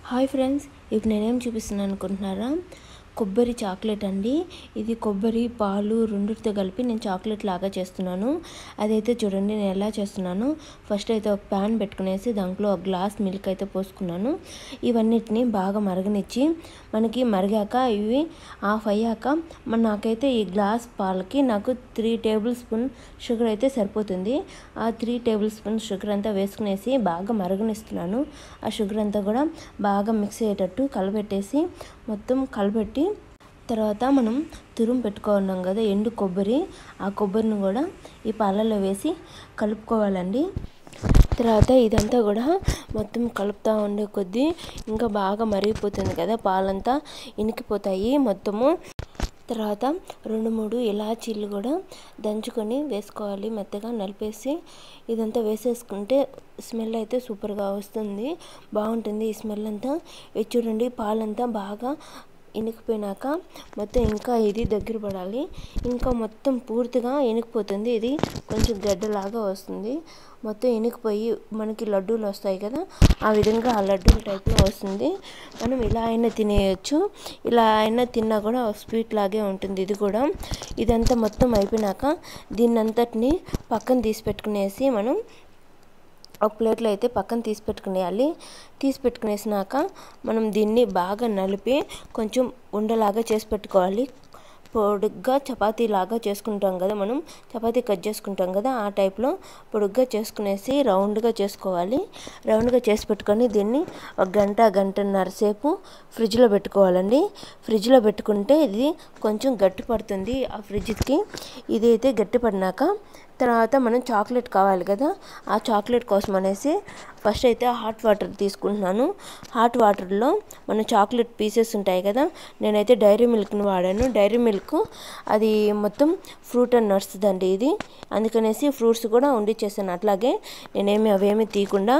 hi friends ఇప్పుడు నేనేం చూపిస్తున్నాను అనుకుంటున్నారా కొబ్బరి చాక్లెట్ అండి ఇది కొబ్బరి పాలు రెండిటితో కలిపి నేను చాక్లెట్ లాగా చేస్తున్నాను అదైతే చూడండి నేను ఎలా చేస్తున్నాను ఫస్ట్ అయితే ఒక ప్యాన్ పెట్టుకునేసి దాంట్లో ఒక గ్లాస్ మిల్క్ అయితే పోసుకున్నాను ఇవన్నిటిని బాగా మరగనిచ్చి మనకి మరిగాక ఇవి ఆఫ్ అయ్యాక మన నాకైతే ఈ గ్లాస్ పాలకి నాకు త్రీ టేబుల్ స్పూన్ షుగర్ అయితే సరిపోతుంది ఆ త్రీ టేబుల్ స్పూన్ షుగర్ అంతా వేసుకునేసి బాగా మరగనిస్తున్నాను ఆ షుగర్ అంతా కూడా బాగా మిక్స్ అయ్యేటట్టు కలబెట్టేసి మొత్తం కలబెట్టి తర్వాత మనం తురుము పెట్టుకున్నాం కదా ఎండు కొబ్బరి ఆ కొబ్బరిని కూడా ఈ పాలలో వేసి కలుపుకోవాలండి తర్వాత ఇదంతా కూడా మొత్తం కలుపుతూ ఉండే కొద్దీ ఇంకా బాగా మరిగిపోతుంది కదా పాలంతా ఇనికిపోతాయి మొత్తము తర్వాత రెండు మూడు ఇలాచీలు కూడా దంచుకొని వేసుకోవాలి మెత్తగా నలిపేసి ఇదంతా వేసేసుకుంటే స్మెల్ అయితే సూపర్గా వస్తుంది బాగుంటుంది ఈ స్మెల్ అంతా ఇది చూడండి పాలంతా బాగా ఇనికిపోయినాక మొత్తం ఇంకా ఇది దగ్గర పడాలి ఇంకా మొత్తం పూర్తిగా ఇనికిపోతుంది ఇది కొంచెం గడ్డలాగా వస్తుంది మొత్తం ఇనికిపోయి మనకి లడ్డూలు వస్తాయి కదా ఆ విధంగా ఆ లడ్డూల టైప్లో వస్తుంది మనం ఇలా అయినా తినేయచ్చు ఇలా అయినా తిన్నా కూడా స్వీట్ లాగే ఉంటుంది ఇది కూడా ఇదంతా మొత్తం అయిపోయినాక దీన్ని అంతటిని పక్కన తీసి పెట్టుకునేసి మనం ఒక ప్లేట్లో అయితే పక్కన తీసి పెట్టుకునేయాలి తీసి పెట్టుకునేసినాక మనం దీన్ని బాగా నలిపి కొంచెం ఉండలాగా చేసి పెట్టుకోవాలి పొడుగ్గా చపాతీ లాగా చేసుకుంటాం కదా మనం చపాతీ కట్ చేసుకుంటాం కదా ఆ టైప్లో పొడుగ్గా చేసుకునేసి రౌండ్గా చేసుకోవాలి రౌండ్గా చేసి పెట్టుకొని దీన్ని ఒక గంట గంటన్నర సేపు ఫ్రిడ్జ్లో పెట్టుకోవాలండి ఫ్రిడ్జ్లో పెట్టుకుంటే ఇది కొంచెం గట్టి పడుతుంది ఆ ఫ్రిడ్జ్కి ఇది అయితే గట్టి పడినాక తర్వాత మనం చాక్లెట్ కావాలి కదా ఆ చాక్లెట్ కోసం అనేసి ఫస్ట్ అయితే హాట్ వాటర్ తీసుకుంటున్నాను హాట్ వాటర్లో మన చాక్లెట్ పీసెస్ ఉంటాయి కదా నేనైతే డైరీ మిల్క్ని వాడాను డైరీ మిల్క్ అది మొత్తం ఫ్రూట్ అండ్ నట్స్ దండి ఇది అందుకనేసి ఫ్రూట్స్ కూడా వండిచ్చేసాను అట్లాగే నేనేమి అవేమి తీయకుండా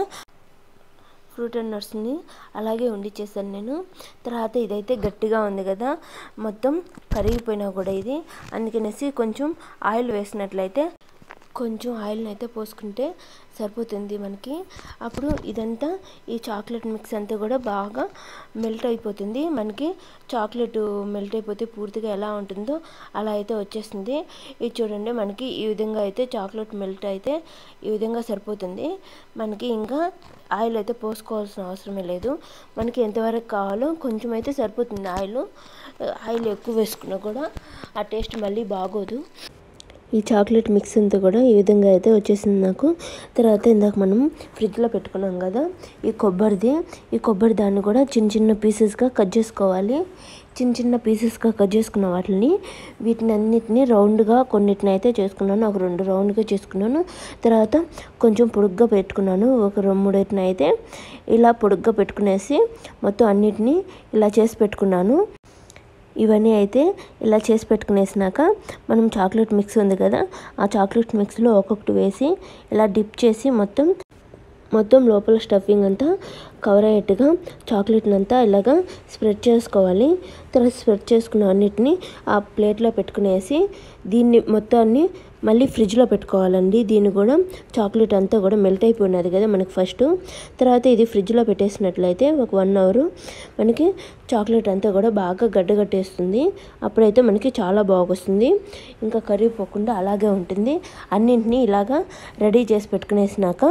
ఫ్రూట్ అండ్ నట్స్ని అలాగే వండిచ్చేసాను నేను తర్వాత ఇదైతే గట్టిగా ఉంది కదా మొత్తం కరిగిపోయినా కూడా ఇది అందుకనేసి కొంచెం ఆయిల్ వేసినట్లయితే కొంచెం ఆయిల్ని అయితే పోసుకుంటే సరిపోతుంది మనకి అప్పుడు ఇదంతా ఈ చాక్లెట్ మిక్స్ అంతా కూడా బాగా మెల్ట్ అయిపోతుంది మనకి చాక్లెట్ మెల్ట్ అయిపోతే పూర్తిగా ఎలా ఉంటుందో అలా అయితే వచ్చేస్తుంది ఇది చూడండి మనకి ఈ విధంగా అయితే చాక్లెట్ మెల్ట్ అయితే ఈ విధంగా సరిపోతుంది మనకి ఇంకా ఆయిల్ అయితే పోసుకోవాల్సిన అవసరమే లేదు మనకి ఎంతవరకు కావాలో కొంచెం అయితే సరిపోతుంది ఆయిల్ ఆయిల్ ఎక్కువ వేసుకున్నా కూడా ఆ టేస్ట్ మళ్ళీ బాగోదు ఈ చాక్లెట్ మిక్స్ అంతా కూడా ఈ విధంగా అయితే వచ్చేసింది నాకు తర్వాత ఇందాక మనం ఫ్రిడ్జ్లో పెట్టుకున్నాం కదా ఈ కొబ్బరిది ఈ కొబ్బరి దాన్ని కూడా చిన్న చిన్న పీసెస్గా కట్ చేసుకోవాలి చిన్న చిన్న పీసెస్గా కట్ చేసుకున్న వాటిని వీటిని అన్నిటిని రౌండ్గా కొన్నిటిని అయితే చేసుకున్నాను ఒక రెండు రౌండ్గా చేసుకున్నాను తర్వాత కొంచెం పొడుగ్గా పెట్టుకున్నాను ఒక రెండు మూడింటిని అయితే ఇలా పొడుగ్గా పెట్టుకునేసి మొత్తం అన్నిటినీ ఇలా చేసి పెట్టుకున్నాను ఇవన్నీ అయితే ఇలా చేసి పెట్టుకునేసినాక మనం చాక్లెట్ మిక్స్ ఉంది కదా ఆ చాక్లెట్ మిక్స్లో ఒక్కొక్కటి వేసి ఇలా డిప్ చేసి మొత్తం మొత్తం లోపల స్టఫింగ్ అంతా కవర్ అయ్యేట్టుగా చాక్లెట్ని అంతా ఇలాగా స్ప్రెడ్ చేసుకోవాలి తర్వాత స్ప్రెడ్ చేసుకున్న అన్నిటిని ఆ ప్లేట్లో పెట్టుకునేసి దీన్ని మొత్తాన్ని మళ్ళీ ఫ్రిడ్జ్లో పెట్టుకోవాలండి దీన్ని కూడా చాక్లెట్ అంతా కూడా మెల్ట్ అయిపోయినది కదా మనకి ఫస్ట్ తర్వాత ఇది ఫ్రిడ్జ్లో పెట్టేసినట్లయితే ఒక వన్ అవర్ మనకి చాక్లెట్ అంతా కూడా బాగా గడ్డగట్టేస్తుంది అప్పుడైతే మనకి చాలా బాగొస్తుంది ఇంకా కరిగిపోకుండా అలాగే ఉంటుంది అన్నింటినీ ఇలాగా రెడీ చేసి పెట్టుకునేసినాక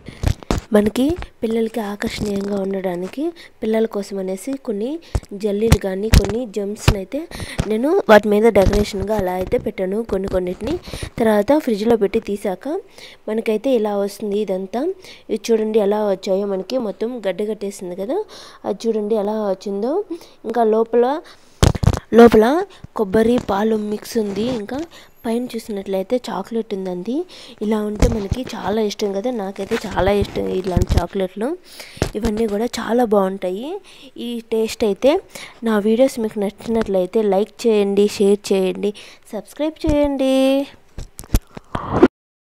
మనకి పిల్లలకి ఆకర్షణీయంగా ఉండడానికి పిల్లల కోసం అనేసి కొన్ని జల్లీలు కానీ కొన్ని జమ్స్ని అయితే నేను వాటి మీద డెకరేషన్గా అలా అయితే పెట్టాను కొన్ని కొన్నిటిని తర్వాత ఫ్రిడ్జ్లో పెట్టి తీసాక మనకైతే ఇలా వస్తుంది ఇదంతా ఇది చూడండి ఎలా వచ్చాయో మనకి మొత్తం గడ్డ కట్టేసింది కదా అది చూడండి ఎలా వచ్చిందో ఇంకా లోపల లోపల కొబ్బరి పాలు మిక్స్ ఉంది ఇంకా పైన చూసినట్లయితే చాక్లెట్ ఉందండి ఇలా ఉంటే మనకి చాలా ఇష్టం కదా నాకైతే చాలా ఇష్టం ఇలాంటి చాక్లెట్లు ఇవన్నీ కూడా చాలా బాగుంటాయి ఈ టేస్ట్ అయితే నా వీడియోస్ మీకు నచ్చినట్లయితే లైక్ చేయండి షేర్ చేయండి సబ్స్క్రైబ్ చేయండి